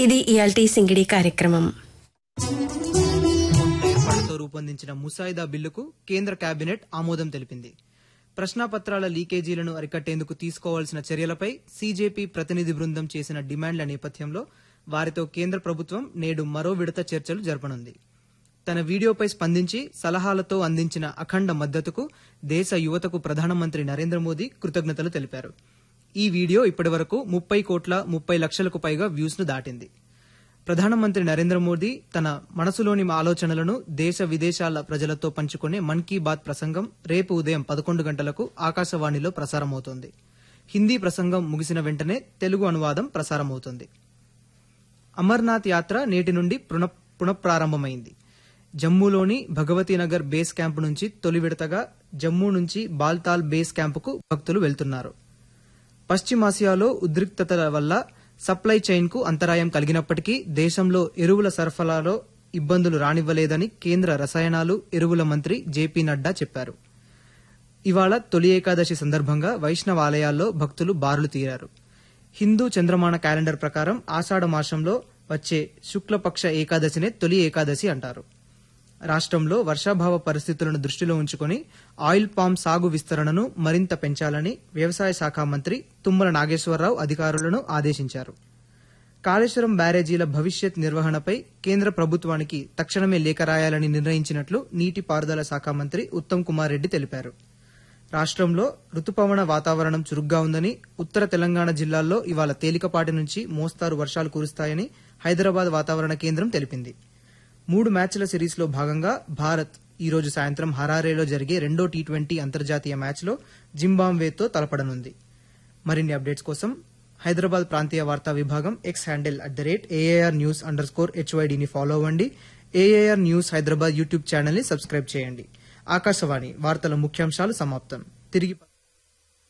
ఇది ఇయాల్టీ సింగిడి కార్యక్రమం ఏర్పాటుతో రూపొందించిన ముసాయిదా బిల్లుకు కేంద్ర కేబినెట్ ఆమోదం తెలిపింది ప్రశ్నాపత్రాల లీకేజీలను అరికట్టేందుకు తీసుకోవాల్సిన చర్యలపై సీజేపీ ప్రతినిధి బృందం చేసిన డిమాండ్ల నేపథ్యంలో వారితో కేంద్ర ప్రభుత్వం నేడు మరో విడత చర్చలు జరపనుంది తన వీడియోపై స్పందించి సలహాలతో అందించిన అఖండ మద్దతుకు దేశ యువతకు ప్రధానమంత్రి నరేంద్ర మోదీ కృతజ్ఞతలు తెలిపారు ఈ వీడియో ఇప్పటివరకు ముప్పై కోట్ల ముప్పై లక్షలకు పైగా వ్యూస్ ను దాటింది ప్రధానమంత్రి నరేంద్ర మోదీ తన మనసులోని ఆలోచనలను దేశ విదేశాల ప్రజలతో పంచుకునే మన్ కీ బాత్ ప్రసంగం రేపు ఉదయం పదకొండు గంటలకు ఆకాశవాణిలో ప్రసారమవుతోంది హిందీ ప్రసంగం ముగిసిన వెంటనే తెలుగు అనువాదం ప్రసారమవుతుంది అమర్నాథ్ యాత్ర నేటి నుండి పునః పునఃప్రారంభమైంది జమ్మూలోని భగవతీనగర్ బేస్ క్యాంపు నుంచి తొలి విడతగా జమ్మూ నుంచి బాల్తాల్ బేస్ క్యాంపుకు భక్తులు వెళ్తున్నారు పశ్చిమాసియాలో ఉద్రిక్తతల వల్ల సప్లై చైన్ కు అంతరాయం కలిగినప్పటికీ దేశంలో ఎరువుల సరఫరాలో ఇబ్బందులు రానివ్వలేదని కేంద్ర రసాయనాలు ఎరువుల మంత్రి జేపీ నడ్డా చెప్పారు ఇవాళ తొలి ఏకాదశి సందర్భంగా వైష్ణవ ఆలయాల్లో భక్తులు బారులు తీరారు హిందూ చంద్రమాన క్యాలెండర్ ప్రకారం ఆషాఢ మాసంలో వచ్చే శుక్లపక్ష ఏకాదశినే తొలి ఏకాదశి అంటారు రాష్ట్రంలో వర్షాభావ పరిస్థితులను దృష్టిలో ఉంచుకొని ఆయిల్ పామ్ సాగు విస్తరణను మరింత పెంచాలని వ్యవసాయ శాఖ మంత్రి తుమ్మల నాగేశ్వరరావు అధికారులను ఆదేశించారు కాళేశ్వరం బ్యారేజీల భవిష్యత్ నిర్వహణపై కేంద్ర ప్రభుత్వానికి తక్షణమే లేఖ రాయాలని నిర్ణయించినట్లు నీటిపారుదల శాఖ మంత్రి ఉత్తమ్ కుమార్ రెడ్డి తెలిపారు రాష్ట్రంలో రుతుపవన వాతావరణం చురుగ్గా ఉందని ఉత్తర తెలంగాణ జిల్లాల్లో ఇవాళ తేలికపాటి నుంచి మోస్తారు వర్షాలు కురుస్తాయని హైదరాబాద్ వాతావరణ కేంద్రం తెలిపింది మూడు మ్యాచ్ల సిరీస్లో భాగంగా భారత్ ఈ రోజు సాయంత్రం హరారేలో జరిగే రెండో టీ ట్వంటీ అంతర్జాతీయ మ్యాచ్లో జింబాబ్వేతో తలపడనుంది మరిన్ని అప్డేట్స్ కోసం హైదరాబాద్ ప్రాంతీయ వార్తా విభాగం X handle at the rate AIR news underscore హెచ్వైడిని ఫాలో అవ్వండి AIR news Hyderabad YouTube channel ని సబ్స్క్రైబ్ చేయండి ఆకాశవాణి వార్తల ముఖ్యాంశాలు సమాప్తం తిరిగి